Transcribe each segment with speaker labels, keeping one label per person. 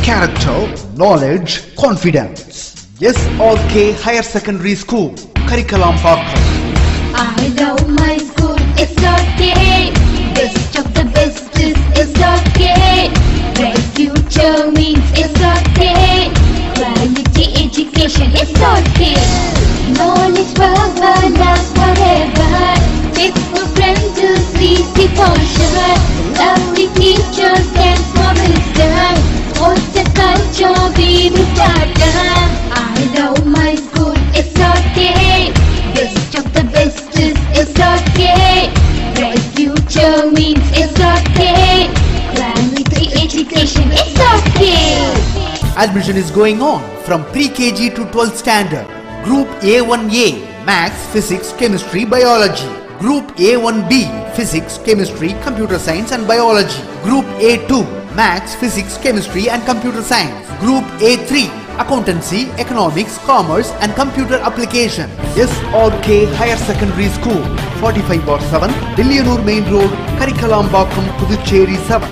Speaker 1: character, knowledge, confidence. SRK Higher Secondary School, Curriculum Parkram.
Speaker 2: I love my school, it's okay. Best of the best is it's okay. Bright future means it's okay. Quality education, it's okay. Knowledge forever, love forever. Faithful friends to see the culture. Lovely teachers and for wisdom. What's the culture we will start? I love my school, it's okay. Best of the best is it's okay. Bright future means it's okay. Quality education, it's okay.
Speaker 1: Admission is going on from pre-KG to 12th standard. Group A1A, Maths, Physics, Chemistry, Biology. Group A1B, Physics, Chemistry, Computer Science and Biology. Group A2, Maths, Physics, Chemistry and Computer Science. Group A3, Accountancy, Economics, Commerce and Computer Application. SRK Higher Secondary School, 45 bar 7, Dillianur Main Road, Karikalambakkam, Puducherry 7.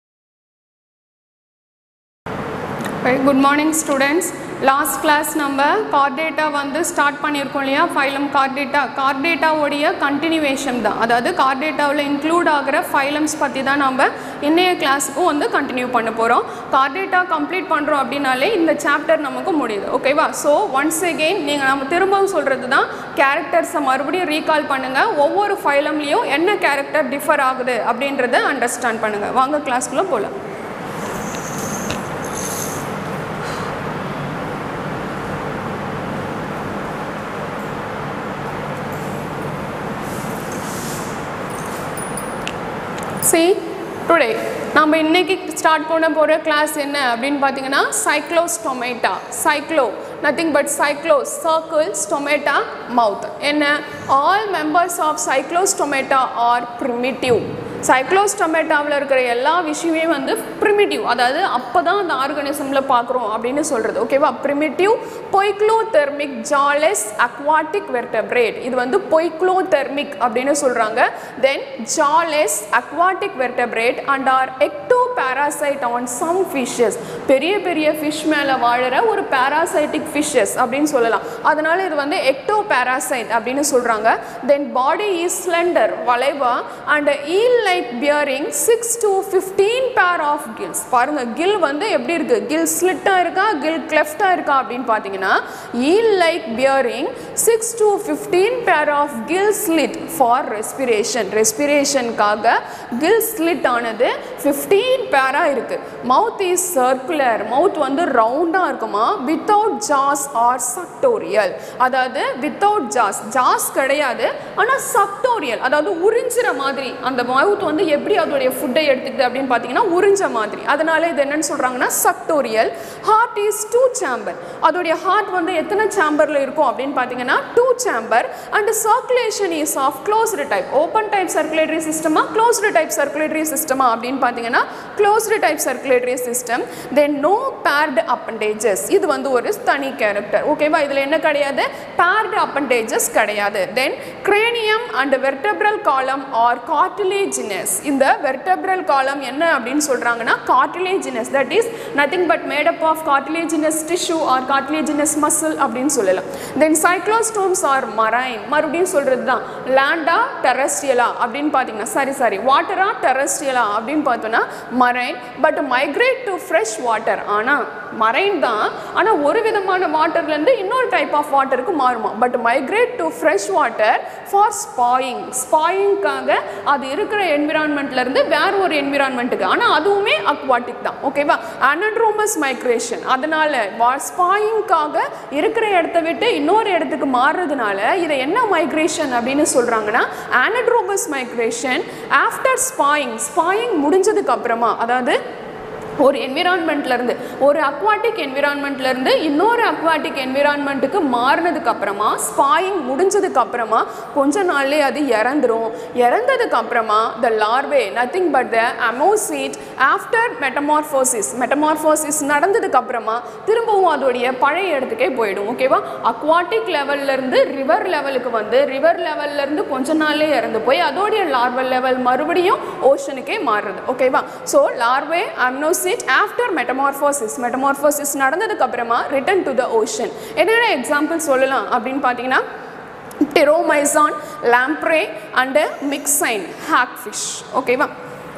Speaker 3: Good morning students last class நம்ம chordata வந்து start பண்ணியிருக்கோம் இல்லையா phylum Chordata கார்டேட்டாவுடைய continuation தான் அதாவது கார்டேட்டாவில் include ஆகிற phylums பற்றி தான் நம்ம இன்னைய கிளாஸுக்கும் வந்து கண்டினியூ பண்ண போகிறோம் கார்டேட்டா கம்ப்ளீட் பண்ணுறோம் அப்படின்னாலே இந்த சாப்டர் நமக்கு முடியுது ஓகேவா ஸோ ஒன்ஸ் அகெயின் நீங்கள் நம்ம திரும்பவும் சொல்கிறது தான் கேரக்டர்ஸை மறுபடியும் ரீகால் பண்ணுங்கள் ஒவ்வொரு ஃபைலம்லேயும் என்ன கேரக்டர் டிஃபர் ஆகுது அப்படின்றத அண்டர்ஸ்டாண்ட் பண்ணுங்கள் வாங்க கிளாஸ்க்குள்ளே போகலாம் சி டுடே நம்ம இன்னைக்கு ஸ்டார்ட் பண்ண போகிற கிளாஸ் என்ன அப்படின்னு பார்த்தீங்கன்னா cyclostomata cyclo nothing but cyclo circle stomata mouth என்ன all members of cyclostomata are primitive சைக்ளோஸ்டொமேட்டாவில் இருக்கிற எல்லா விஷயமே வந்து ப்ரிமிட்டிவ் அதாவது அப்போ தான் அந்த ஆர்கனிசமில் பார்க்குறோம் அப்படின்னு சொல்கிறது ஓகேவா primitive poikilothermic jawless aquatic vertebrate இது வந்து பொய்க்ளோதெர்மிக் அப்படின்னு சொல்கிறாங்க then jawless aquatic vertebrate and are ectoparasite on some fishes பெரிய பெரிய ஃபிஷ் மேலே வாழுற ஒரு பேராசைட்டிக் ஃபிஷ்ஷஸ் அப்படின்னு சொல்லலாம் அதனால இது வந்து எக்டோ பேராசைட் அப்படின்னு சொல்கிறாங்க தென் பாடி இஸ் ஸ்லெண்டர் வளைவா and eel like bearing six to fifteen pair of gills பாருங்க கில் வந்து எப்படி இருக்கு கில் ஸ்லிட்டாக இருக்கா கில் கிளெஃப்டாக இருக்கா அப்படின்னு பார்த்தீங்கன்னா eel like bearing six to fifteen pair of gill slit for respiration ரெஸ்பிரேஷனுக்காக கில் ஸ்லிட் ஆனது ஃபிஃப்டீன் பேராக இருக்கு மவுத் இஸ் சர்க்குலர் மவுத் வந்து ரவுண்டாக இருக்குமா வித்தவுட் ஜாஸ் ஆர் சக்டோரியல் அதாவது வித்தவுட் ஜாஸ் ஜாஸ் கிடையாது ஆனால் சக்டோரியல் அதாவது உறிஞ்சுற மாதிரி அந்த மவுத் வந்து எப்படி அதோடைய ஃபுட்டை எடுத்துக்குது அப்படின்னு பார்த்தீங்கன்னா உறிஞ்ச மாதிரி அதனால இது என்னன்னு சொல்கிறாங்கன்னா suctorial heart is two chamber அதோடைய ஹார்ட் வந்து எத்தனை சேம்பரில் இருக்கும் அப்படின்னு பார்த்தீங்கன்னா two chamber and circulation is of closed type open type circulatory சிஸ்டமா க்ளோஸ்டு டைப் சர்க்குலேட்டரி சிஸ்டமா அப்படின்னு பார்த்தீங்கன்னா closed type circulatory system then no paired appendages இது வந்து ஒரு தனி கேரக்டர் ஓகேவா இதில் என்ன கிடையாது பேர்டு அப்பண்டேஜஸ் கிடையாது தென் கிரேனியம் அண்ட் வெர்டப்ரல் காலம் ஆர் கார்டிலேஜினஸ் இந்த வெர்டப்ரல் காலம் என்ன அப்படின்னு சொல்கிறாங்கன்னா cartilaginous that is nothing but made up of cartilaginous tissue or cartilaginous muscle அப்படின்னு சொல்லலாம் தென் சைக்ளோஸ்டோம்ஸ் ஆர் மரைன் மறுபடியும் சொல்கிறது தான் லேண்டா டெரஸ்ட்ரியலா அப்படின்னு பார்த்தீங்கன்னா சாரி சாரி வாட்டரா டெரஸ்ட்ரியலா அப்படின்னு பார்த்தோன்னா marine but migrate to fresh water ஆனால் மரைன் தான் ஆனால் ஒரு விதமான வாட்டர்லேருந்து இன்னொரு டைப் ஆஃப் வாட்டருக்கு மாறுமா but migrate to fresh water for spawning ஸ்பாயிங்காக அது இருக்கிற என்விரான்மெண்ட்லேருந்து வேற ஒரு என்விரான்மெண்ட்டுக்கு ஆனால் அதுவுமே அக்வாட்டிக் தான் ஓகேவா அனட்ரோமஸ் மைக்ரேஷன் அதனால ஸ்பாயிங்காக இருக்கிற இடத்த விட்டு இன்னொரு இடத்துக்கு மாறுறதுனால இதை என்ன மைக்ரேஷன் அப்படின்னு சொல்கிறாங்கன்னா அனட்ரோமஸ் மைக்ரேஷன் ஆஃப்டர் ஸ்பாயிங் ஸ்பாயிங் முடிஞ்சதுக்கு அப்புறமா அதாவது ஒரு என்விரான்மெண்ட்லேருந்து ஒரு அக்வாட்டிக் என்விரான்மெண்ட்லேருந்து இன்னொரு அக்வாட்டிக் என்விரான்மெண்ட்டுக்கு மாறினதுக்கு அப்புறமா ஸ்பாயிங் முடிஞ்சதுக்கு அப்புறமா கொஞ்ச நாள்லேயே அது இறந்துரும் இறந்ததுக்கு அப்புறமா the larvae nothing but the ammocoete after metamorphosis metamorphosis நடந்ததுக்கு அப்புறமா திரும்பவும் அதோடைய பழைய இடத்துக்கே போயிடும் ஓகேவா அக்வாட்டிக் லெவல்ல இருந்து ரிவர் லெவலுக்கு வந்து ரிவர் லெவல்ல இருந்து கொஞ்ச நாள்லயே இறந்து போய் அதோடைய லார்வல் லெவல் மறுபடியும் ஓஷனுக்கே மாறுறது ஓகேவா so larvae ammocoete after metamorphosis metamorphosis நடந்ததுக்கு அப்புறமா ரிட்டர்ன் டு த ஓஷன் என்னென்ன எக்ஸாம்பிள் சொல்லலாம் அப்படின்னு பார்த்தீங்கன்னா டெரோமைசான் லாம்ப்ரே அண்டு மிக்சைன் ஹாக்ஃபிஷ் ஓகேவா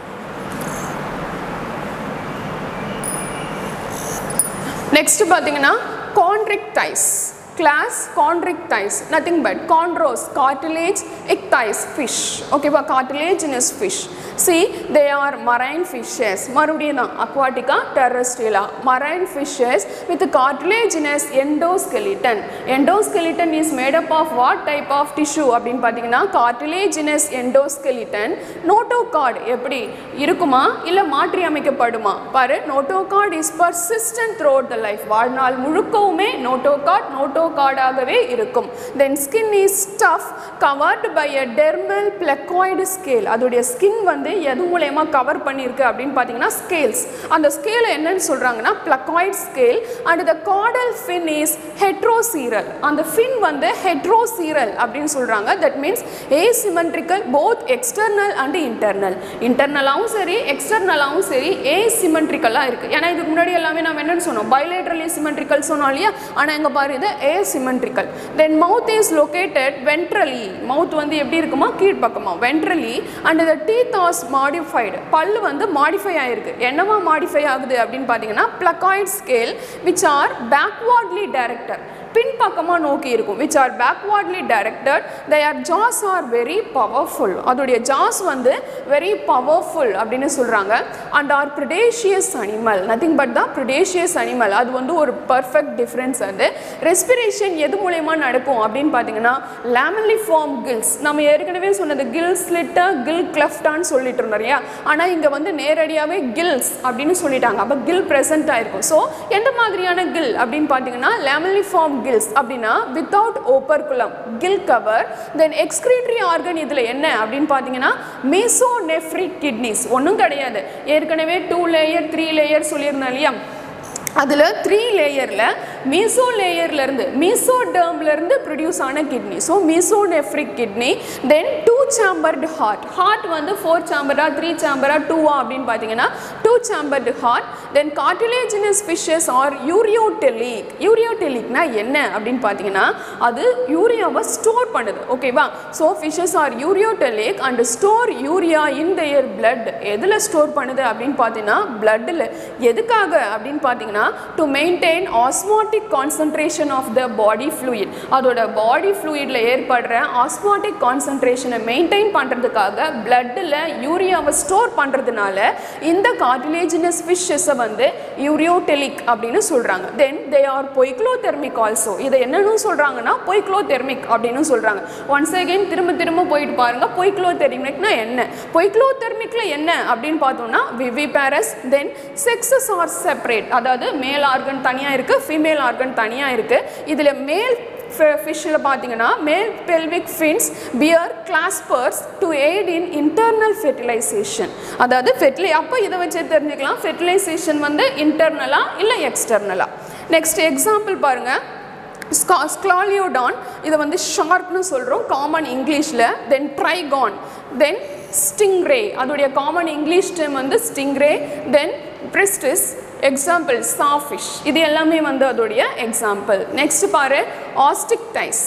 Speaker 3: நெக்ஸ்ட் பார்த்தீங்கன்னா chondrichthyes class chondrichthyes nothing but chondros cartilage ichthyes fish ஓகேவா cartilaginous fish see they are marine fishes மறுபடியும் தான் அக்வாட்டிக்கா டெரஸ்ட்ரியலா marine fishes with cartilaginous endoskeleton endoskeleton is made up of what type of tissue அப்படின்னு பார்த்தீங்கன்னா cartilaginous endoskeleton notochord எப்படி இருக்குமா இல்லை மாற்றி அமைக்கப்படுமா பாரு notochord is persistent throughout the life வாழ்நாள் முழுக்கவுமே நோட்டோகார்ட் நோட்டோகார்டாகவே இருக்கும் தென் ஸ்கின் இஸ் ஸ்டஃப் covered by a dermal placoid scale அதோடைய ஸ்கின் வந்து எது மூலயமா கவர் பண்ணியிருக்கு அப்படின்னு பார்த்தீங்கன்னா ஸ்கேல்ஸ் அந்த ஸ்கேலை என்னன்னு சொல்கிறாங்கன்னா placoid scale and the caudal fin is heterocercal அந்த ஃபின் வந்து ஹெட்ரோசீரல் அப்படின்னு சொல்கிறாங்க that means asymmetrical both external and internal இன்டர்னலாகவும் சரி எக்ஸ்டர்னலாகவும் சரி ஏசிமெட்ரிக்கலாக இருக்குது ஏன்னா இதுக்கு முன்னாடி எல்லாமே நம்ம என்னன்னு சொன்னோம் பைலேட்ரல் ஏசிமெட்ரிக்கல் சொன்னோம் இல்லையா ஆனால் இங்கே பாரு இது asymmetrical then mouth is located ventrally mouth வந்து எப்படி இருக்குமா கீழ்ப்பக்கமா ventrally and the teeth as modified பல்லு வந்து மாடிஃபை ஆயிருக்கு என்னவா மாடிஃபை ஆகுது அப்படின்னு பார்த்தீங்கன்னா placoid scale which are backwardly directed பின்பக்கமாக நோக்கி இருக்கும் which are backwardly directed their jaws are very powerful அதோடைய ஜாஸ் வந்து வெரி பவர்ஃபுல் அப்படின்னு சொல்கிறாங்க and are predaceous animal nothing but தான் ப்ரிடேஷியஸ் அனிமல் அது வந்து ஒரு பர்ஃபெக்ட் டிஃப்ரென்ஸ் அது ரெஸ்பிரேஷன் எது மூலயமா நடக்கும் அப்படின்னு பார்த்தீங்கன்னா லேமன்லி ஃபார்ம் கில்ஸ் நம்ம ஏற்கனவே சொன்னது கில் ஸ்லிட்டா கில் கிளஃப்டான்னு சொல்லிட்டு இருந்தோம் இல்லையா ஆனால் இங்கே வந்து நேரடியாகவே கில்ஸ் அப்படின்னு சொல்லிட்டாங்க அப்போ கில் ப்ரெசென்ட் ஆயிருக்கும் ஸோ எந்த மாதிரியான கில் அப்படின்னு பார்த்தீங்கன்னா லேமன்லி ஃபார்ம் கில்ஸ் அப்படின்னா without operculum gill cover then excretory organ இதில் என்ன அப்படின்னு பார்த்தீங்கன்னா மீசோநெஃப்ரிக் கிட்னிஸ் ஒன்றும் கிடையாது ஏற்கனவே டூ லேயர் த்ரீ லேயர் சொல்லியிருந்தேன் இல்லையா அதில் த்ரீ லேயரில் மீசோ லேயர்லேருந்து மீசோடேர்ம்லேருந்து ப்ரொடியூஸ் ஆன kidney so mesonephric kidney then two chambered heart heart வந்து ஃபோர் சாம்பரா த்ரீ சாம்பரா டூவா அப்படின்னு பார்த்தீங்கன்னா two chambered heart then cartilaginous fishes are ureotelic யூரியோடெலிக்னா என்ன அப்படின்னு பார்த்தீங்கன்னா அது யூரியாவை ஸ்டோர் பண்ணுது ஓகேவா so fishes are ureotelic and store urea in their blood எதில் ஸ்டோர் பண்ணுது அப்படின்னு பார்த்தீங்கன்னா பிளட்டில் எதுக்காக அப்படின்னு பார்த்தீங்கன்னா to maintain osmotic concentration of the body fluid அதோட பாடி ஃப்ளூயிடில் ஏற்படுற ஆஸ்மாட்டிக் கான்சன்ட்ரேஷனை மெயின்டைன் பண்ணுறதுக்காக பிளட்டில் யூரியாவை ஸ்டோர் பண்ணுறதுனால இந்த கார்டிலேஜினஸ் ஃபிஷ்ஷஸை வந்து யூரியோடெலிக் அப்படின்னு சொல்கிறாங்க தென் தே ஆர் பொய்க்ளோதெர்மிக் ஆல்சோ இதை என்னன்னு சொல்கிறாங்கன்னா பொய்க்ளோதெர்மிக் அப்படின்னு சொல்கிறாங்க ஒன்ஸ் அகைன் திரும்ப திரும்ப போயிட்டு பாருங்க பொய்க்ளோதெர்மிக்னா என்ன பொய்க்ளோதெர்மிக்ல என்ன அப்படின்னு பார்த்தோம்னா viviparous then sexes are separate அதாவது மேல் ஆர்கன் தனியாக இருக்குது ஃபீமேல் ஆர்கன் தனியாக இருக்குது இதில் மேல் ஃபிஷ்ஷில் பார்த்தீங்கன்னா male pelvic fins bear claspers to aid in internal fertilization அதாவது ஃபெர்டிலை அப்போ இதை வச்சு தெரிஞ்சுக்கலாம் ஃபெர்டிலைசேஷன் வந்து இன்டர்னலா இல்லை எக்ஸ்டர்னலா நெக்ஸ்ட் எக்ஸாம்பிள் பாருங்கள் ஸ்கா ஸ்க்ளாலியோடான் இதை வந்து ஷார்க்னு சொல்கிறோம் காமன் இங்கிலீஷில் தென் ட்ரைகான் தென் ஸ்டிங்ரே அதோடைய காமன் இங்கிலீஷ் டேம் வந்து stingray then pristis example sawfish இது எல்லாமே வந்து அதோடைய எக்ஸாம்பிள் நெக்ஸ்ட் பாரு osteichthyes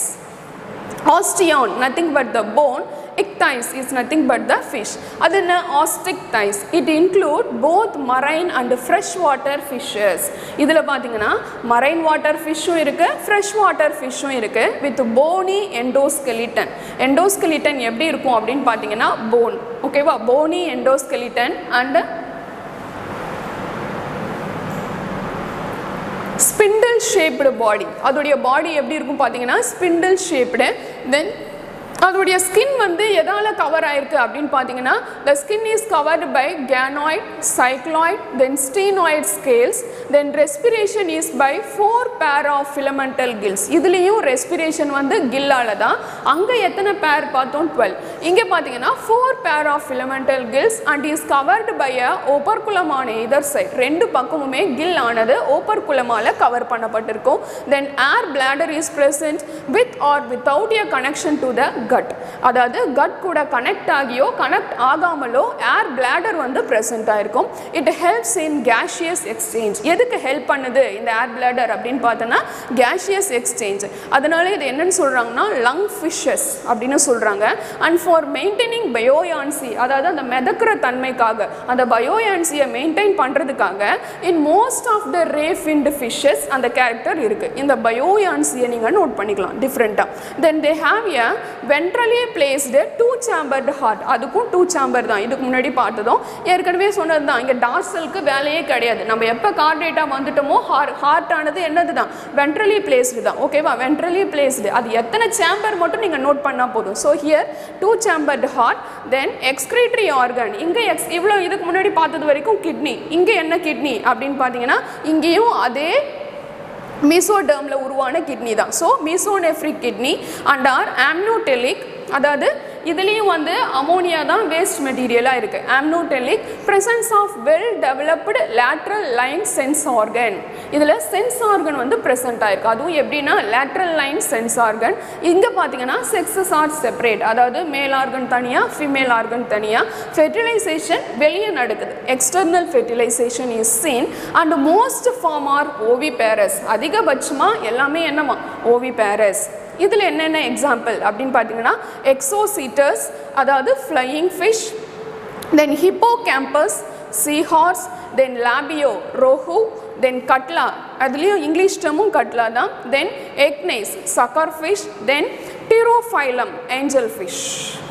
Speaker 3: osteon nothing but the bone ichthyes is nothing but the fish அது என்ன osteichthyes it include both marine and fresh water fishes இதில் பார்த்தீங்கன்னா மரைன் வாட்டர் ஃபிஷ்ஷும் இருக்குது ஃப்ரெஷ் வாட்டர் ஃபிஷ்ஷும் இருக்குது வித் போனி எண்டோஸ்கெலிட்டன் எண்டோஸ்கெலிட்டன் எப்படி இருக்கும் அப்படின்னு பார்த்தீங்கன்னா போன் ஓகேவா bony endoskeleton and spindle shaped body அதோடைய பாடி எப்படி இருக்கும் பார்த்தீங்கன்னா ஸ்பிண்டில் ஷேப்டு தென் அதோடைய ஸ்கின் வந்து எதால கவர் ஆயிருக்கு அப்படின்னு பார்த்தீங்கன்னா the skin is covered by ganoid, cycloid, then stenoid scales, then respiration is by four pair of filamental gills. இதுலேயும் respiration வந்து கில்லால தான் அங்கே எத்தனை பேர் பார்த்தோம் டுவெல் இங்கே பார்த்தீங்கன்னா four pair of filamental gills and is covered by a operculum on either side ரெண்டு பக்கமுமே கில் ஆனது ஓப்பர்குலமால கவர் பண்ணப்பட்டிருக்கும் then air bladder is present with or without a connection to the gut அதாவது gut கூட connect ஆகியோ connect ஆகாமலோ air bladder வந்து present ஆயிருக்கும் it helps in gaseous exchange எதுக்கு ஹெல்ப் பண்ணுது இந்த ஏர் bladder அப்படின்னு பார்த்தோன்னா gaseous எக்ஸ்சேஞ்ச் அதனால இது என்னன்னு சொல்றாங்கன்னா லங் ஃபிஷஸ் அப்படின்னு சொல்றாங்க அண்ட் ஃபார் மெயின்டைனிங் பயோயான்சி அதாவது அந்த மிதக்கிற தன்மைக்காக அந்த பயோயான்சியை மெயின்டைன் பண்ணுறதுக்காக in most of the ray finned fishes அந்த கேரக்டர் இருக்கு இந்த பயோயான்சியை நீங்கள் நோட் பண்ணிக்கலாம் டிஃப்ரெண்ட்டாக then they have a ventrally placed two chambered heart அதுக்கும் டூ சேம்பர் தான் இதுக்கு முன்னாடி பார்த்ததும் ஏற்கனவே சொன்னது தான் இங்கே டார்சலுக்கு வேலையே கிடையாது நம்ம எப்போ கார்டேட்டாக வந்துட்டோமோ ஹார் ஹார்ட் ஆனது என்னது தான் வென்ட்ரலி பிளேஸ்டு தான் ஓகேவா வென்ட்ரலி பிளேஸ்டு அது எத்தனை சேம்பர் மட்டும் நீங்கள் நோட் பண்ணால் போதும் so here two chambered heart then excretory organ இங்கே எக்ஸ் இவ்வளோ இதுக்கு முன்னாடி பார்த்தது வரைக்கும் கிட்னி இங்கே என்ன கிட்னி அப்படின்னு பார்த்தீங்கன்னா இங்கேயும் அதே மீசோடர்மில் உருவான கிட்னி தான் so mesonephric kidney and are ammonotelic அதாவது இதுலேயும் வந்து அமோனியா தான் வேஸ்ட் மெட்டீரியலாக இருக்குது ammonotelic presence of well developed lateral line sense organ இதில் சென்ஸ் ஆர்கன் வந்து ப்ரெசென்ட் ஆயிருக்கு அதுவும் எப்படின்னா lateral லைன் சென்ஸ் ஆர்கன் இங்கே பார்த்தீங்கன்னா செக்ஸஸ் ஆர் செப்பரேட் அதாவது மேல் ஆர்கன் தனியாக ஃபீமேல் ஆர்கன் தனியாக ஃபெர்டிலைசேஷன் வெளியே நடக்குது external fertilization is seen and most form are oviparous அதிகபட்சமாக எல்லாமே என்னமா ஓவி பேரஸ் இதில் என்னென்ன எக்ஸாம்பிள் அப்படின்னு பார்த்தீங்கன்னா எக்ஸோசீட்டர்ஸ் அதாவது flying fish then hippocampus seahorse then labeo rohu then catla அதுலேயும் இங்கிலீஷ் டேர்மும் கட்லா தான் then echeneis sucker fish then pterophyllum angel fish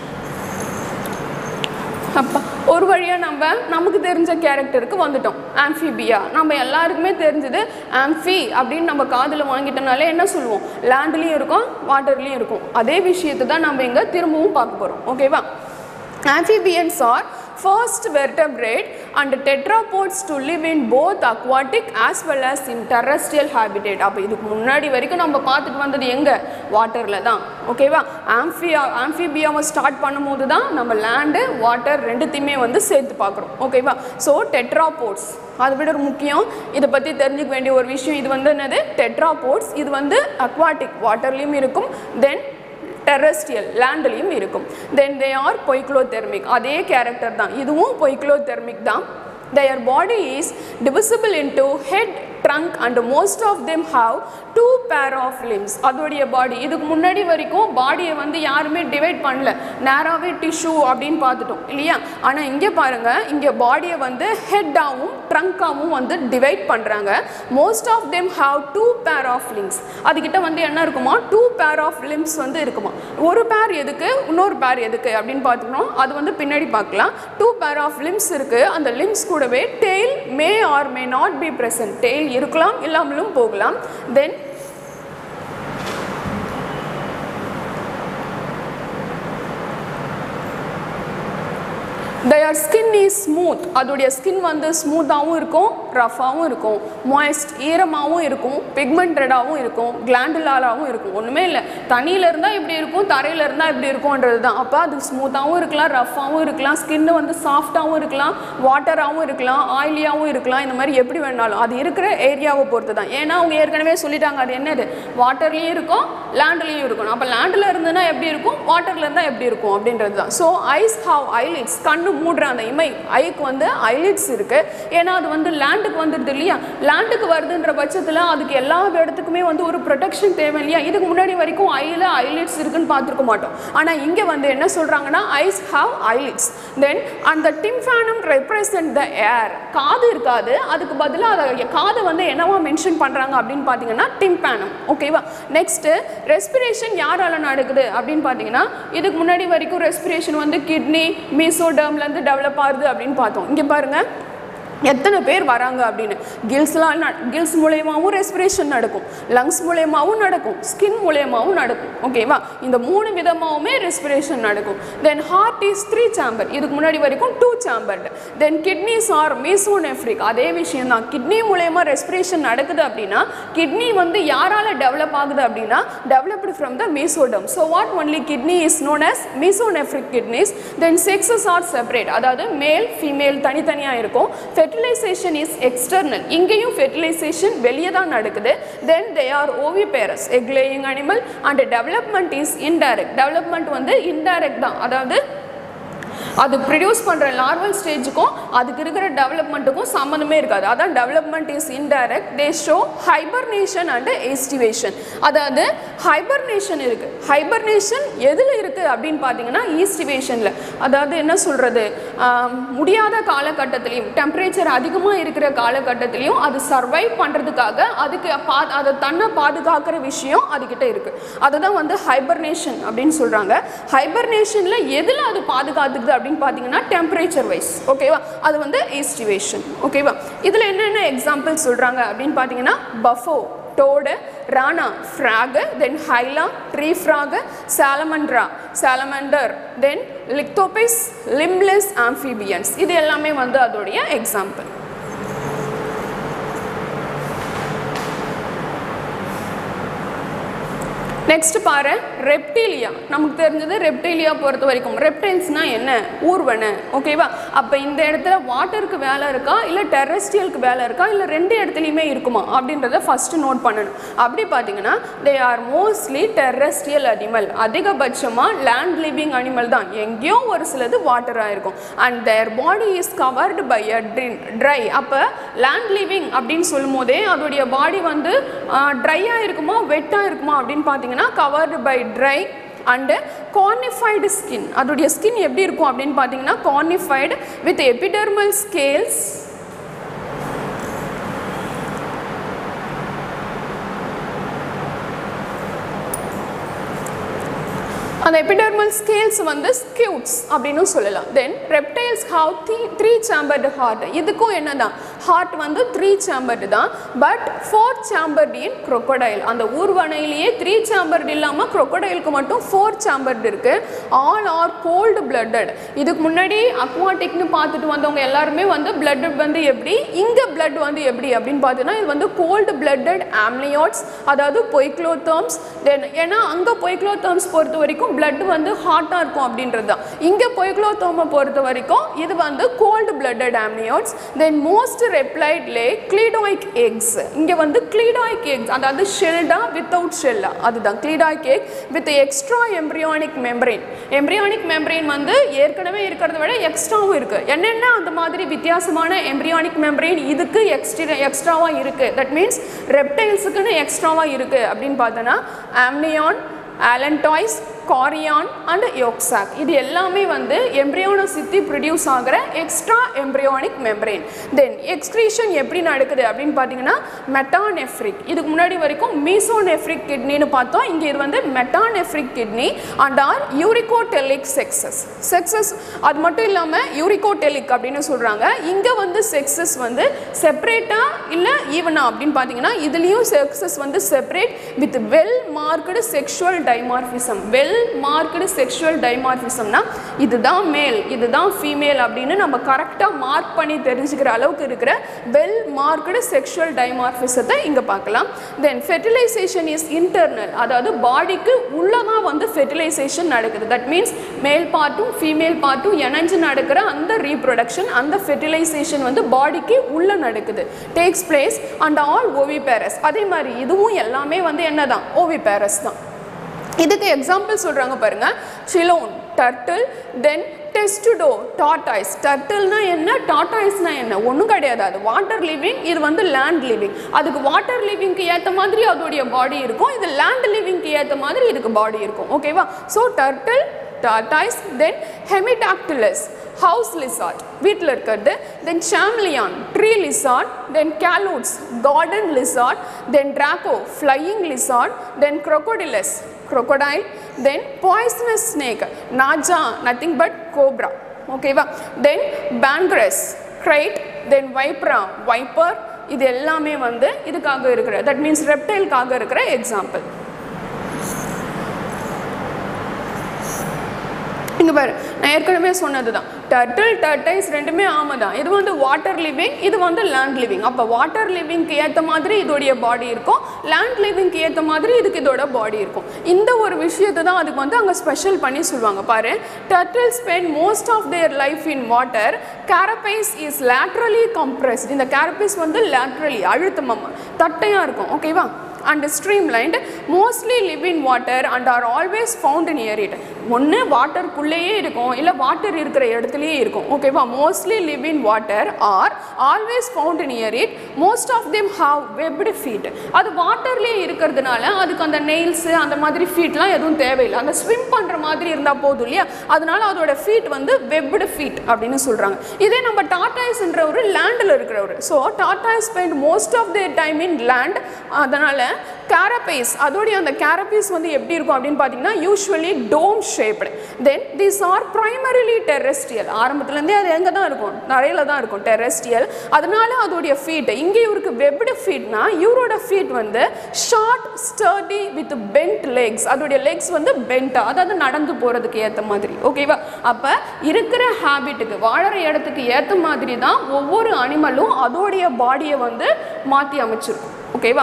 Speaker 3: அப்பா ஒரு வழியாக நம்ம நமக்கு தெரிஞ்ச கேரக்டருக்கு வந்துட்டோம் ஆம்ஃபிபியா நம்ம எல்லாருக்குமே தெரிஞ்சது ஆம்ஃபி அப்படின்னு நம்ம காதில் வாங்கிட்டனாலே என்ன சொல்லுவோம் லேண்ட்லேயும் இருக்கும் வாட்டர்லேயும் இருக்கும் அதே விஷயத்தை தான் நம்ம இங்கே திரும்பவும் பார்க்க போகிறோம் ஓகேவா amphibians are first vertebrate and tetrapods to live in both aquatic as well as in terrestrial habitat அப்போ இதுக்கு முன்னாடி வரைக்கும் நம்ம பார்த்துட்டு வந்தது எங்கே வாட்டரில் தான் ஓகேவா ஆம்ஃபியா ஆம்ஃபிபியாவை ஸ்டார்ட் பண்ணும்போது தான் நம்ம லேண்டு வாட்டர் ரெண்டுத்தையுமே வந்து சேர்த்து பார்க்குறோம் ஓகேவா ஸோ டெட்ராபோட்ஸ் அதை விட ஒரு முக்கியம் இதை பற்றி தெரிஞ்சுக்க வேண்டிய ஒரு விஷயம் இது வந்து என்னது டெட்ராபோட்ஸ் இது வந்து அக்வாட்டிக் வாட்டர்லேயும் இருக்கும் தென் டெரஸ்ட்ரியல் லேண்ட்லேயும் இருக்கும் தென் தே ஆர் பொய்க்ளோதெர்மிக் அதே கேரக்டர் தான் இதுவும் பொய்க்ளோதெர்மிக் தான் their body is divisible into head trunk and most of them have two pair of limbs அதோடைய பாடி இதுக்கு முன்னாடி வரைக்கும் பாடியை வந்து யாருமே டிவைட் பண்ணல நேராகவே டிஷ்யூ அப்படின்னு பார்த்துட்டோம் இல்லையா ஆனால் இங்கே பாருங்க இங்கே பாடியை வந்து ஹெட்டாகவும் ட்ரங்காகவும் வந்து டிவைட் பண்ணுறாங்க most of them have two pair of limbs அதுக்கிட்ட வந்து என்ன இருக்குமா டூ பேர் ஆஃப் லிம்ஸ் வந்து இருக்குமா ஒரு பேர் எதுக்கு இன்னொரு பேர் எதுக்கு அப்படின்னு பார்த்துக்கணும் அது வந்து பின்னாடி பார்க்கலாம் டூ பேர் ஆஃப் லிம்ஸ் இருக்குது அந்த லிம்ஸ் கூடவே tail may or may not be present tail இருக்கலாம் இல்லாமலும் போகலாம் then their skin is smooth அதோடைய ஸ்கின் வந்து ஸ்மூத்தாகவும் இருக்கும் ரஃபாகவும் இருக்கும் மாய்ஸ்ட் ஈரமாகவும் இருக்கும் பிக்மெண்டடாகவும் இருக்கும் கிளாண்டுலாலாகவும் இருக்கும் ஒன்றுமே இல்லை தண்ணியில் இருந்தால் இப்படி இருக்கும் தரையில் இருந்தால் இப்படி இருக்கும்ன்றது தான் அப்போ அது ஸ்மூத்தாகவும் இருக்கலாம் ரஃபாகவும் இருக்கலாம் ஸ்கின்னு வந்து சாஃப்டாகவும் இருக்கலாம் வாட்டராகவும் இருக்கலாம் ஆயிலியாகவும் இருக்கலாம் இந்த மாதிரி எப்படி வேணாலும் அது இருக்கிற ஏரியாவை பொறுத்து தான் ஏன்னா அவங்க ஏற்கனவே சொல்லிட்டாங்க அது என்னது வாட்டர்லேயும் இருக்கும் லேண்ட்லேயும் இருக்கும் அப்போ லேண்டில் இருந்ததுன்னா எப்படி இருக்கும் வாட்டரில் இருந்தால் எப்படி இருக்கும் அப்படின்றது தான் ஸோ ஐஸ் ஹாவ் ஐலிட்ஸ் கண்ணு மூடுற அந்த இமை ஐக்கு வந்து ஐலிட்ஸ் இருக்குது ஏன்னா அது வந்து லேண்டுக்கு வந்துடுது இல்லையா லேண்டுக்கு வருதுன்ற பட்சத்தில் அதுக்கு எல்லா இடத்துக்குமே வந்து ஒரு ப்ரொடெக்ஷன் தேவை இல்லையா இதுக்கு முன்னாடி வரைக்கும் ஐயில் ஐலிட்ஸ் இருக்குன்னு பார்த்துருக்க மாட்டோம் ஆனால் இங்கே வந்து என்ன சொல்கிறாங்கன்னா ஐஸ் ஹாவ் ஐலிட்ஸ் தென் அந்த டிம்ஃபேனம் ரெப்ரசன்ட் த ஏர் காது இருக்காது அதுக்கு பதிலாக அதை காதை வந்து என்னவா மென்ஷன் பண்ணுறாங்க அப்படின்னு பார்த்தீங்கன்னா டிம்பேனம் ஓகேவா நெக்ஸ்ட்டு ரெஸ்பிரேஷன் யாரால நடக்குது அப்படின்னு பார்த்தீங்கன்னா இதுக்கு முன்னாடி வரைக்கும் ரெஸ்பிரேஷன் வந்து கிட்னி மீசோடர்ம்லேருந்து டெவலப் ஆகுது அப்படின்னு பார்த்தோம் இங்கே பாருங்கள் எத்தனை பேர் வராங்க அப்படின்னு கில்ஸ்லாம் கில்ஸ் மூலயமாவும் ரெஸ்பிரேஷன் நடக்கும் லங்ஸ் மூலயமாவும் நடக்கும் ஸ்கின் மூலயமாவும் நடக்கும் ஓகேவா இந்த மூணு விதமாகவுமே ரெஸ்பிரேஷன் நடக்கும் then heart is three chamber இதுக்கு முன்னாடி வரைக்கும் two chambered then kidneys are mesonephric அதே விஷயம் தான் கிட்னி மூலயமா ரெஸ்பிரேஷன் நடக்குது அப்படின்னா கிட்னி வந்து யாரால டெவலப் ஆகுது அப்படின்னா developed from the mesoderm so what only kidney is known as mesonephric kidneys then sexes are separate அதாவது மேல் ஃபீமேல் தனித்தனியாக இருக்கும் ஃபெர்டிலைசேஷன் இஸ் எக்ஸ்டர்னல் இங்கேயும் ஃபெர்டிலைசேஷன் வெளியே தான் நடக்குது then they are oviparous egg laying animal and development is indirect development வந்து indirect தான் அதாவது அது ப்ரொடியூஸ் பண்ணுற லார்வல் ஸ்டேஜுக்கும் அதுக்கு இருக்கிற டெவலப்மெண்ட்டுக்கும் சம்மந்தமே இருக்காது அதான் development is indirect they show hibernation and aestivation அதாவது ஹைபர்னேஷன் இருக்குது ஹைபர்னேஷன் எதில் இருக்குது அப்படின்னு பார்த்தீங்கன்னா ஈஸ்டிவேஷனில் அதாவது என்ன சொல்கிறது முடியாத காலகட்டத்திலையும் டெம்பரேச்சர் அதிகமாக இருக்கிற காலகட்டத்திலையும் அது சர்வைவ் பண்ணுறதுக்காக அதுக்கு பா அதை தன்னை பாதுகாக்கிற விஷயம் அதுக்கிட்ட இருக்குது அதுதான் வந்து ஹைபர்னேஷன் அப்படின்னு சொல்கிறாங்க ஹைபர்னேஷனில் எதில் அது பாதுகாத்துக்குது அப்படின்னு பார்த்தீங்கன்னா டெம்பரேச்சர் வைஸ் ஓகேவா அது வந்து ஈஸ்டிவேஷன் ஓகேவா இதில் என்னென்ன எக்ஸாம்பிள் சொல்கிறாங்க அப்படின்னு பார்த்தீங்கன்னா Bufo toad Rana frog then Hyla tree frog Salamandra salamander then Ichthyophis limbless amphibians இது எல்லாமே வந்து அதோடைய எக்ஸாம்பிள் நெக்ஸ்ட் பாரு ரெப்டீலியா நமக்கு தெரிஞ்சது ரெப்டீலியா பொறுத்த வரைக்கும் ரெப்டைல்ஸ்னா என்ன ஊர்வன ஓகேவா அப்போ இந்த இடத்துல வாட்டருக்கு வேலை இருக்கா இல்லை டெரஸ்ட்ரியலுக்கு வேலை இருக்கா இல்லை ரெண்டு இடத்துலையுமே இருக்குமா அப்படின்றத ஃபர்ஸ்ட் நோட் பண்ணணும் அப்படி பார்த்தீங்கன்னா they are mostly terrestrial animal அதிகபட்சமாக லேண்ட் லிவிங் அனிமல் தான் எங்கேயோ ஒரு சிலது வாட்டராக இருக்கும் and their body is covered by a dry அப்போ லேண்ட் லிவிங் அப்படின்னு சொல்லும் போதே அதோடைய பாடி வந்து ட்ரையாக இருக்குமா வெட்டாக இருக்குமா அப்படின்னு பார்த்தீங்கன்னா covered by dry and cornified skin அதோடைய ஸ்கின் எப்படி இருக்கும் அப்படின்னு பார்த்தீங்கன்னா கார்னிஃபைடு வித் எபிடர்மல் ஸ்கேல்ஸ் அந்த எபிடர்மல் ஸ்கேல்ஸ் வந்து ஸ்கியூட்ஸ் அப்படின்னு சொல்லலாம் then reptiles have three three chambered heart இதுக்கும் என்னதான் ஹார்ட் வந்து த்ரீ சாம்பர்டு தான் but four chambered in crocodile அந்த ஊர்வனையிலேயே த்ரீ சாம்பர்டு இல்லாமல் crocodileக்கு மட்டும் ஃபோர் சாம்பர்டு இருக்கு ஆல் ஆர் கோல்டு blooded இதுக்கு முன்னாடி அக்வாட்டிக்னு பார்த்துட்டு வந்தவங்க எல்லாருமே வந்து blooded வந்து எப்படி இங்கே blood வந்து எப்படி அப்படின்னு பார்த்தீங்கன்னா இது வந்து கோல்டு blooded amniotes அதாவது பொய்க்ளோதர்ம்ஸ் தென் ஏன்னா அங்கே பொய்க்ளோதர்ம்ஸ் பொறுத்த வரைக்கும் blood வந்து ஹாட்டாக இருக்கும் அப்படின்றது தான் இங்கே பொய்க்ளோதோமை பொறுத்த வரைக்கும் இது வந்து cold blooded amniotes then most reptile lay cleidoic eggs இங்கே வந்து கிளீடாய்க் எக்ஸ் அதாவது ஷெல்டா வித்தவுட் ஷெல்லா அதுதான் cleidoic egg with extra embryonic membrane embryonic membrane வந்து ஏற்கனவே இருக்கிறத விட எக்ஸ்ட்ராவும் இருக்குது என்னென்ன அந்த மாதிரி வித்தியாசமான எம்ப்ரியானிக் மெம்பரேன் இதுக்கு எக்ஸ்ட்ரா எக்ஸ்ட்ராவாக இருக்குது தட் மீன்ஸ் ரெப்டைல்ஸுக்குன்னு எக்ஸ்ட்ராவாக இருக்குது அப்படின்னு பார்த்தோன்னா amnion allantois chorion and yolk sac இது எல்லாமே வந்து எம்ப்ரியோனை சுற்றி ப்ரொடியூஸ் ஆகிற extra embryonic membrane then excretion எப்படி நடக்குது அப்படின்னு பார்த்தீங்கன்னா மெட்டானெஃப்ரிக் இதுக்கு முன்னாடி வரைக்கும் மீசோனெஃப்ரிக் கிட்னின்னு பார்த்தோம் இங்கே இது வந்து metanephric kidney and are uricotelic sexes sexes அது மட்டும் இல்லாமல் யூரிகோடெலிக் அப்படின்னு சொல்கிறாங்க இங்கே வந்து செக்ஸஸ் வந்து செப்பரேட்டாக இல்லை ஈவனா அப்படின்னு பார்த்தீங்கன்னா இதுலேயும் செக்ஸஸ் வந்து separate with well marked sexual dimorphism well marked sexual டைமார்பிசம்னா இதுதான் மேல் இதுதான் ஃபீமேல் அப்படின்னு நம்ம கரெக்டாக மார்க் பண்ணி தெரிஞ்சுக்கிற அளவுக்கு இருக்கிற வெல் மார்க்டு செக்ஷுவல் டைமார்பிசத்தை இங்கே பார்க்கலாம் தென் ஃபெர்டிலைசேஷன் இஸ் இன்டர்னல் அதாவது பாடிக்கு உள்ளதான் வந்து ஃபெர்டிலைசேஷன் நடக்குது தட் மீன்ஸ் மேல் பார்ட்டும் ஃபீமேல் பார்ட்டும் இணைஞ்சு நடக்கிற அந்த ரீப்ரொடக்ஷன் அந்த ஃபெர்டிலைசேஷன் வந்து பாடிக்கு உள்ள நடக்குது takes place and all oviparous அதே மாதிரி இதுவும் எல்லாமே வந்து என்னதான் ஓவிபேரஸ் தான் இதுக்கு எக்ஸாம்பிள் சொல்கிறாங்க பாருங்க Chelone turtle then Testudo tortoise டர்ட்டில்னா என்ன டாட்டாய்ஸ்னா என்ன ஒன்றும் கிடையாது அது வாட்டர் லிவிங் இது வந்து லேண்ட் லிவிங் அதுக்கு வாட்டர் லிவிங்க்கு ஏற்ற மாதிரி அதோடைய பாடி இருக்கும் இது லேண்ட் லிவிங்க்கு ஏற்ற மாதிரி இதுக்கு பாடி இருக்கும் ஓகேவா so turtle tortoise then Hemidactylus house lizard வீட்டில் இருக்கிறது then chameleon tree lizard then Calotes garden lizard then Draco flying lizard then crocodilus crocodile then poisonous snake Naja nothing but cobra ஓகேவா then பேங்க்ரஸ் cried தென் வைப்ரா wiper இது எல்லாமே வந்து இதுக்காக இருக்கிற that means ரெப்டைல்காக இருக்கிற example இங்கே பாரு நான் ஏற்கனவே சொன்னது தான் டர்ட்டில் டர்டைஸ் ரெண்டுமே ஆமை தான் இது வந்து வாட்டர் லிவிங் இது வந்து லேண்ட் லிவிங் அப்போ வாட்டர் லிவிங்க்கு ஏற்ற மாதிரி இதோடைய பாடி இருக்கும் லேண்ட் லிவிங்க்கு ஏற்ற மாதிரி இதுக்கு இதோட பாடி இருக்கும் இந்த ஒரு விஷயத்தை தான் அதுக்கு வந்து அங்கே ஸ்பெஷல் பண்ணி சொல்லுவாங்க பாரு turtle spend most of their life in water carapace is laterally compressed இந்த கேரபைஸ் வந்து லேட்ரலி அழுத்தமாக தட்டையாக இருக்கும் ஓகேவா and streamlined mostly live in water and are always found near it ஒன்று வாட்டருக்குள்ளேயே இருக்கும் இல்லை வாட்டர் இருக்கிற இடத்துலையே இருக்கும் ஓகேவா mostly live in water are always found near it most of them have webbed feet அது வாட்டர்லேயே இருக்கிறதுனால அதுக்கு அந்த நெயில்ஸு அந்த மாதிரி ஃபீட்லாம் எதுவும் தேவையில்லை அந்த ஸ்விம் பண்ணுற மாதிரி இருந்தால் போதும் இல்லையா அதனால அதோட ஃபீட் வந்து வெப்டு ஃபீட் அப்படின்னு சொல்கிறாங்க இதே நம்ம டாட்டாய்ஸ்ன்ற ஒரு லேண்டில் இருக்கிறவர் ஸோ டாட்டாய் spend most of the time in land அதனால் கேரபைஸ் அதோடைய அந்த கேரபைஸ் வந்து எப்படி இருக்கும் அப்படின்னு பார்த்தீங்கன்னா usually dome shaped then these are primarily terrestrial ஆரம்பத்துலேருந்தே அது எங்கே தான் இருக்கும் நிறையில தான் இருக்கும் டெரெஸ்ட்ரியல் அதனால அதோடைய ஃபீட் இங்கே இவருக்கு வெப்டு ஃபீட்னா இவரோட ஃபீட் வந்து short sturdy with bent legs அதோடைய லெக்ஸ் வந்து பெண்ட்டாக அதாவது நடந்து போகிறதுக்கு ஏற்ற மாதிரி ஓகேவா அப்போ இருக்கிற ஹேபிட்டுக்கு வாழற இடத்துக்கு ஏற்ற மாதிரி தான் ஒவ்வொரு அனிமலும் அதோடைய பாடியை வந்து மாற்றி அமைச்சிருக்கும் ஓகேவா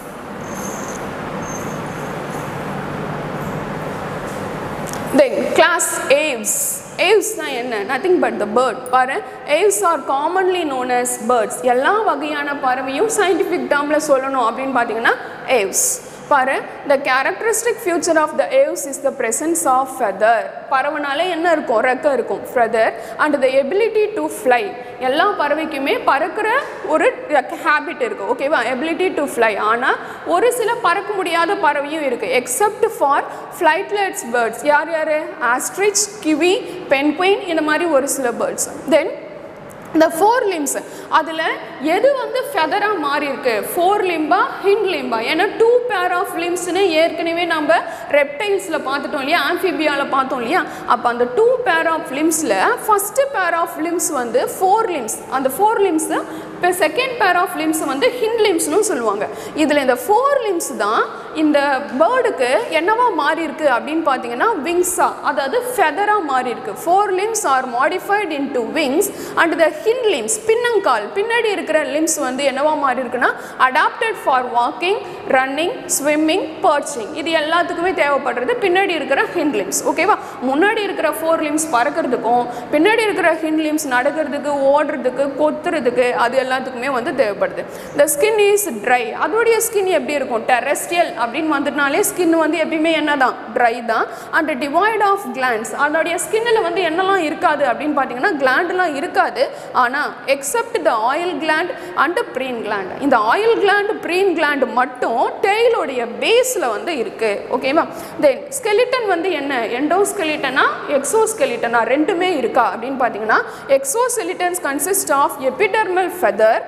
Speaker 3: தென் கிளாஸ் ஏவ்ஸ் ஏவ்ஸ்னால் என்ன நத்திங் பட் த பேர்ட் பாரு Aves are commonly known as birds எல்லா வகையான பறவையும் சயின்டிஃபிக் டேர்மில் சொல்லணும் அப்படின்னு பார்த்தீங்கன்னா ஏவ்ஸ் பாரு the characteristic feature of the Aves is the presence of feather பறவைனாலே என்ன இருக்கும் ரெக்க இருக்கும் feather and the ability to fly எல்லா பறவைக்குமே பறக்கிற ஒரு ஹேபிட் இருக்குது ஓகேவா எபிலிட்டி டு ஃப்ளை ஆனால் ஒரு சில பறக்க முடியாத பறவையும் இருக்குது எக்ஸப்ட் ஃபார் ஃப்ளைட்லெட்ஸ் பேர்ட்ஸ் யார் யார் ஆஸ்ட்ரிச் கிவி பென்குயின் இந்த மாதிரி ஒரு சில பேர்ட்ஸ் தென் இந்த ஃபோர் லிம்ஸ் அதில் எது வந்து ஃபெதராக மாறி இருக்கு ஃபோர் லிம்பா ஹிண்ட் லிம்பா ஏன்னா டூ பேர் ஆஃப் லிம்ஸ்னு ஏற்கனவே நம்ம ரெப்டைல்ஸில் பார்த்துட்டோம் இல்லையா ஆம்ஃபிபியாவில் பார்த்தோம் இல்லையா அப்போ அந்த டூ பேர் ஆஃப் லிம்ஸில் ஃபஸ்ட்டு பேர் ஆஃப் லிம்ஸ் வந்து ஃபோர் லிம்ஸ் அந்த ஃபோர் லிம்ஸ் இப்போ செகண்ட் பேர் ஆஃப் லிம்ஸ் வந்து ஹிண்ட் லிம்ஸ்னு சொல்லுவாங்க இதில் இந்த ஃபோர் லிம்ஸ் தான் இந்த பேர்டுக்கு என்னவா மாறி இருக்கு அப்படின்னு பார்த்தீங்கன்னா விங்ஸா அதாவது ஃபெதராக மாறி இருக்கு fore limbs are modified into wings and the hind limbs பின்னங்கால் பின்னாடி இருக்கிற லிம்ஸ் வந்து என்னவா மாறி இருக்குன்னா adapted for walking running swimming perching இது எல்லாத்துக்குமே தேவைப்படுறது பின்னாடி இருக்கிற ஹிண்ட் லிம்ஸ் ஓகேவா முன்னாடி இருக்கிற ஃபோர் லிம்ஸ் பறக்கிறதுக்கும் பின்னாடி இருக்கிற ஹிண்ட் லிம்ஸ் நடக்கிறதுக்கு ஓடுறதுக்கு கொத்துறதுக்கு அது எல்லாத்துக்குமே வந்து தேவைப்படுது இந்த ஸ்கின் இஸ் ட்ரை அதோடைய ஸ்கின் எப்படி இருக்கும் டெரஸ்ட்ரியல் அப்படின்னு வந்துட்டாலே ஸ்கின் வந்து எப்பயுமே என்ன தான் ட்ரை தான் அண்ட் டிவைட் ஆஃப் கிளாண்ட்ஸ் அதோடைய ஸ்கின்னில் வந்து என்னெல்லாம் இருக்காது அப்படின்னு பார்த்தீங்கன்னா கிளாண்ட்லாம் இருக்காது ஆனால் except the oil gland and preen gland இந்த ஆயில் கிளாண்ட் ப்ரீன் கிளாண்ட் மட்டும் டெய்லோடைய பேஸில் வந்து இருக்குது ஓகேவா தென் ஸ்கெலிட்டன் வந்து என்ன எண்டோ ஸ்கெலிட்டனா எக்ஸோ ஸ்கெலிட்டனா ரெண்டுமே இருக்கா அப்படின்னு பார்த்தீங்கன்னா exoskeletons consist of epidermal feather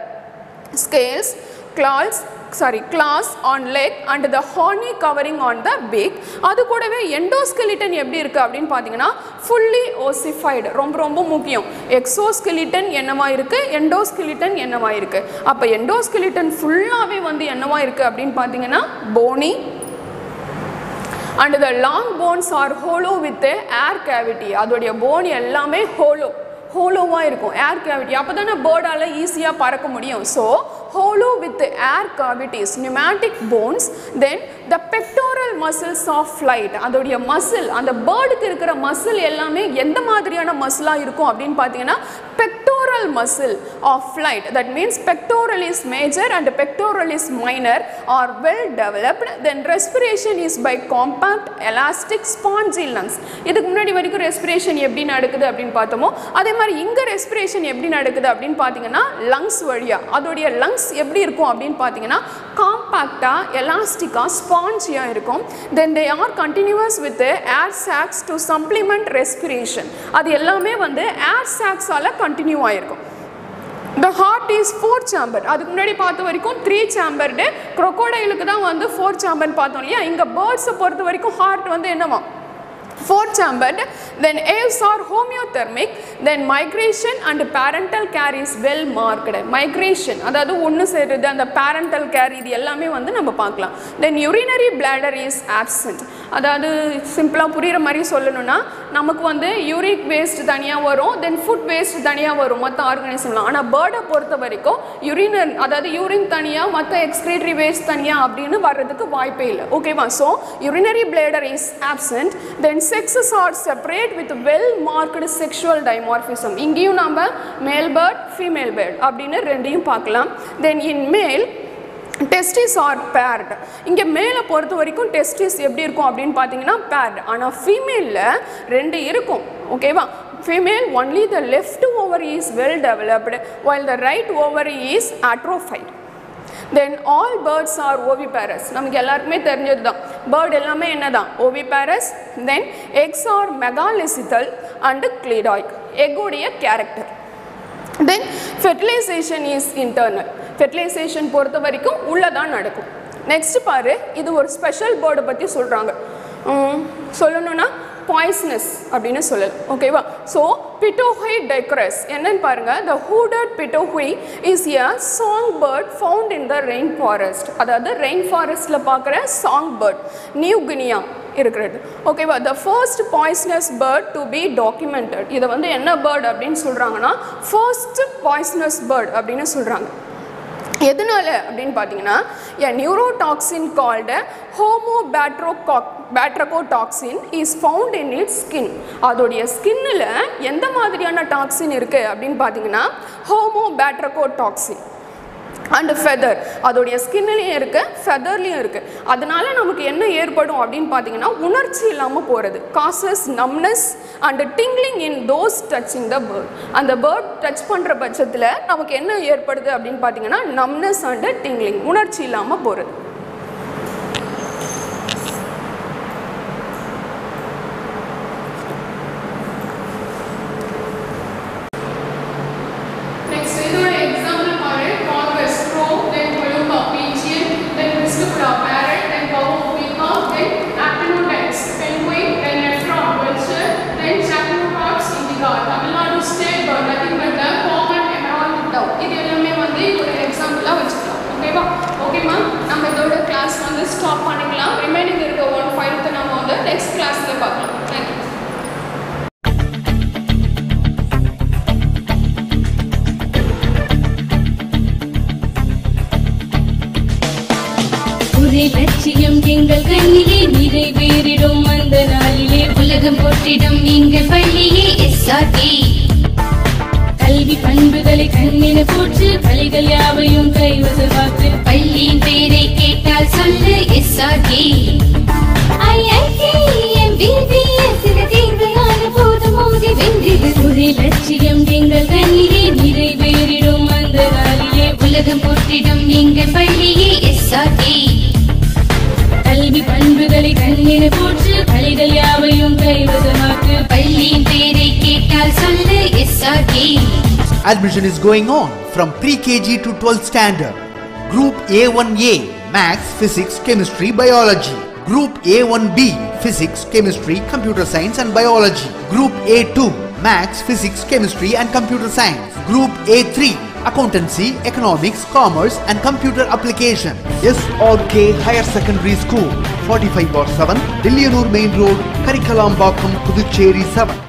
Speaker 3: scales, claws, sorry claws on leg and the horny covering on the beak அது கூடவே எண்டோஸ்கெலிட்டன் எப்படி இருக்குது அப்படின்னு பார்த்தீங்கன்னா ஃபுல்லி ஓசிஃபைடு ரொம்ப ரொம்ப முக்கியம் எக்ஸோஸ்கெலிட்டன் என்னவா இருக்குது எண்டோஸ்கெலிட்டன் என்னவா இருக்குது அப்போ எண்டோஸ்கெலிட்டன் ஃபுல்லாகவே வந்து என்னவா இருக்குது அப்படின்னு பார்த்தீங்கன்னா bony and the long bones are hollow with air cavity அதோடைய போன் எல்லாமே ஹோலோ ஹோலோவாக இருக்கும் ஏர் கேவிட்டி அப்போ தானே பேர்டால் ஈஸியாக பறக்க முடியும் so hollow with air cavities pneumatic bones then the pectoral muscles of flight அதோடைய மசில் அந்த பேர்டுக்கு இருக்கிற மசில் எல்லாமே எந்த மாதிரியான மசிலாக இருக்கும் அப்படின்னு பார்த்தீங்கன்னா pectoral muscle of flight that means pectoral is major and pectoral is minor are well developed then respiration is by compact elastic spongy lungs இதுக்கு முன்னாடி வரைக்கும் ரெஸ்பிரேஷன் எப்படி நடக்குது அப்படின்னு பார்த்தோமோ அதே மாதிரி இங்கே ரெஸ்பிரேஷன் எப்படி நடக்குது அப்படின்னு பார்த்தீங்கன்னா லங்ஸ் வழியாக அதோடைய லங்ஸ் எப்படி இருக்கும் அப்படின்னு பார்த்தீங்கன்னா காம்பாக்டாக எலாஸ்டிக்காக ஸ்பாஞ்சியாக இருக்கும் then they are continuous with air sacs to supplement respiration அது எல்லாமே வந்து ஏர் சாக்ஸால் கண்டினியூ ஆகிருக்கும் the heart is four chamber அதுக்கு முன்னாடி பார்த்த வரைக்கும் த்ரீ சாம்பர்டு க்ரொக்கோடைலுக்கு தான் வந்து ஃபோர் சாம்பர்னு பார்த்தோம் இல்லையா இங்கே பேர்ட்ஸை பொறுத்த வரைக்கும் ஹார்ட் வந்து என்னவா four chambered then aves are homeothermic then migration and parental care is well marked migration அதாவது ஒன்று சேருது அந்த parental care இது எல்லாமே வந்து நம்ம பார்க்கலாம் then urinary bladder is absent அதாவது சிம்பிளாக புரிகிற மாதிரி சொல்லணும்னா நமக்கு வந்து யூரிக் வேஸ்ட் தனியாக வரும் தென் ஃபுட் வேஸ்ட் தனியாக வரும் மற்ற ஆர்கனிசம்லாம் ஆனால் பேர்டை பொறுத்த வரைக்கும் யூரினன் அதாவது யூரின் தனியாக மற்ற எக்ஸ்கிரேட்டரி வேஸ்ட் தனியாக அப்படின்னு வர்றதுக்கு வாய்ப்பே இல்லை ஓகேவா so urinary bladder is absent then sexes are separate with well marked sexual dimorphism இங்கேயும் நம்ம மேல் பேர்ட் ஃபீமேல் பேர்ட் அப்படின்னு ரெண்டையும் பார்க்கலாம் தென் இன் மேல் டெஸ்டிஸ் ஆர் பேர்டு இங்கே மேலே பொறுத்த வரைக்கும் டெஸ்டிஸ் எப்படி இருக்கும் அப்படின்னு பார்த்தீங்கன்னா பேர்டு ஆனால் ஃபீமேலில் ரெண்டு இருக்கும் ஓகேவா female only the left ovary is well developed while the right ovary is atrophied then all birds are oviparous நமக்கு எல்லாருக்குமே தெரிஞ்சது தான் பேர்ட் எல்லாமே என்ன தான் oviparous then eggs are megalecithal and cleidoic எக்குடைய character then fertilization is internal fertilization பொறுத்த வரைக்கும் உள்ளே தான் நடக்கும் நெக்ஸ்ட் பாரு இது ஒரு ஸ்பெஷல் பேர்டை பற்றி சொல்கிறாங்க சொல்லணும்னா பாய்ஸ்னஸ் அப்படின்னு சொல்லலாம் ஓகேவா ஸோ பிட்டோஹை டெக்ரஸ் என்னன்னு பாருங்க the hooded pitohui is a song bird found in the rain forest அதாவது ரெயின் ஃபாரஸ்ட்டில் பார்க்குற சாங் பேர்ட் நியூ கினியா இருக்கிறது ஓகேவா the first poisonous bird to be documented இதை வந்து என்ன பேர்ட் அப்படின்னு சொல்கிறாங்கன்னா ஃபர்ஸ்ட் பாய்ஸ்னஸ் பேர்ட் அப்படின்னு சொல்கிறாங்க எதனால அப்படின்னு பார்த்தீங்கன்னா a neurotoxin called homobatrachotoxin batrachotoxin is found in it skin அதோடைய ஸ்கின்னில் எந்த மாதிரியான டாக்ஸின் இருக்குது அப்படின்னு பார்த்தீங்கன்னா ஹோமோபேட்ரகோடாக்சின் அண்டு ஃபெதர் அதோடைய ஸ்கின்லேயும் இருக்குது ஃபெதர்லேயும் இருக்குது அதனால நமக்கு என்ன ஏற்படும் அப்படின்னு பார்த்தீங்கன்னா உணர்ச்சி இல்லாமல் போகிறது causes numbness and tingling in those touching the bird அந்த பேர்ட் டச் பண்ணுற பட்சத்தில் நமக்கு என்ன ஏற்படுது அப்படின்னு பார்த்தீங்கன்னா நம்னஸ் அண்டு டிங்லிங் உணர்ச்சி இல்லாமல் போகிறது நெக்ஸ்ட் இதோட எக்ஸாம்பிள் பாரு கார்வஸ் ப்ரோ தென் கொலும்பா பீச்சியன் தென் விஸ்டுபுடா பேரட் தென் பவோ பீகா தென் ஆக்டினோடெக்ஸ் பென்குயின் தென் நெஃப்ரா வெல்ச்சர் தென் சாக்னோபாக்ஸ் இண்டிகா Tamil Nadu state bird nothing but the common emerald dove இது எல்லாமே வந்து ஒரு எக்ஸாம்பிளாக வச்சுக்கலாம் ஓகேவா ஓகேம்மா நம்ம இதோட கிளாஸ் வந்து ஸ்டாப் பண்ணிக்கலாம் ரிமைனிங் இருக்க ஒன் ஃபைவ்த்தை நம்ம வந்து நெக்ஸ்ட் கிளாஸில் பார்க்கலாம் தேங்க்யூ
Speaker 2: ஒரே லட்சியம் எங்கள் கண்ணிலே நிறைவேறிடும் அந்த நாளிலே உலகம் போற்றிடும் எங்கள் பள்ளியே எஸ்ஆர்டி கல்வி பண்புகளை கண்ணின போற்று கலைகள் யாவையும் கைவசமாக்கு பள்ளியின் பெயரை கேட்டால் சொல்லு எஸ்ஆர்டி ஒரே லட்சியம் எங்கள் கண்ணிலே நிறைவேறிடும் அந்த நாளிலே உலகம் போற்றிடும் எங்கள் பள்ளியே எஸ்ஆர்டி கல்வி பண்புகளை கண்ணின போற்று கலைகள் யாவையும் கைவசமாக்கு பள்ளியின் பெயரை கேட்டால் சொல்லு SRT
Speaker 1: Admission is going on from pre-KG to 12th standard. Group A1A Maths, Physics, Chemistry, Biology. Group A1B Physics, Chemistry, Computer Science and Biology. Group A2 Maths, Physics, Chemistry and Computer Science. Group A3 Accountancy, Economics, Commerce and Computer Application. SRK Higher Secondary School 45 7 Dillianur Main Road, Karikalambakkam, Puducherry 7.